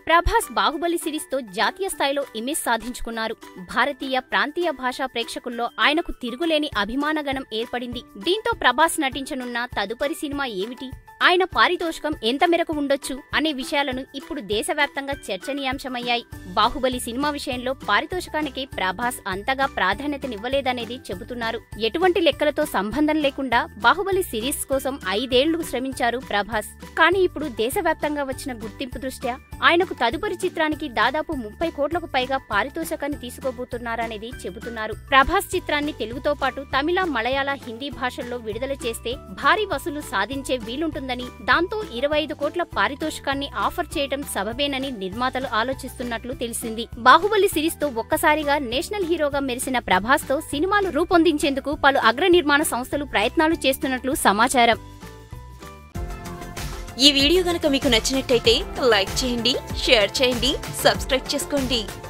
Prabhas Baahubali series తో జాతీయ స్థాయిలో ఇమేజ్ సాధించుకున్నారు భారతీయ ప్రాంతీయ భాషా ప్రేక్షకుల్లో ఆయనకు తిరుగులేని అభిమానగణం ఏర్పడింది దీంతో ప్రభాస్ నటించనున్న తదుపరి సినిమా ఏమిటి ఆయన పారితోషికం ఎంత మేరకు ఉండొచ్చు అనే విషయాలను ఇప్పుడు దేశవ్యాప్తంగా చర్చనీయాంశమయ్యాయి బాహుబలి సినిమా విషయంలో పారితోషికానికి ప్రభాస్ అంతగా ప్రాధాన్యతనివ్వలేదనేది చెబుతున్నారు ఎటువంటి లెక్కలతో సంబంధం లేకుండా బాహుబలి సిరీస్ కోసం ఐదేళ్లు శ్రమించారు ప్రభాస్ కానీ ఇప్పుడు దేశవ్యాప్తంగా వచ్చిన గుర్తింపు దృష్ట్యా ఆయనకు తదుపరి చిత్రానికి దాదాపు ముప్పై కోట్లకు పైగా పారితోషికాన్ని తీసుకోబోతున్నారనేది చెబుతున్నారు ప్రభాస్ చిత్రాన్ని తెలుగుతో పాటు తమిళ మలయాళ హిందీ భాషల్లో విడుదల చేస్తే భారీ వసూలు సాధించే వీలుంటుందని దాంతో ఇరవై ఐదు కోట్ల పారితోషికాన్ని ఆఫర్ చేయడం సబబేనని నిర్మాతలు ఆలోచిస్తున్నట్లు తెలిసింది బాహుబలి సిరీస్ తో ఒక్కసారిగా నేషనల్ హీరోగా మెరిసిన ప్రభాస్ తో సినిమాలు రూపొందించేందుకు పలు అగ్ర నిర్మాణ సంస్థలు ప్రయత్నాలు చేస్తున్నట్లు సమాచారం ఈ వీడియో గనక మీకు నచ్చినట్టయితే లైక్ చేయండి షేర్ చేయండి సబ్స్క్రైబ్ చేసుకోండి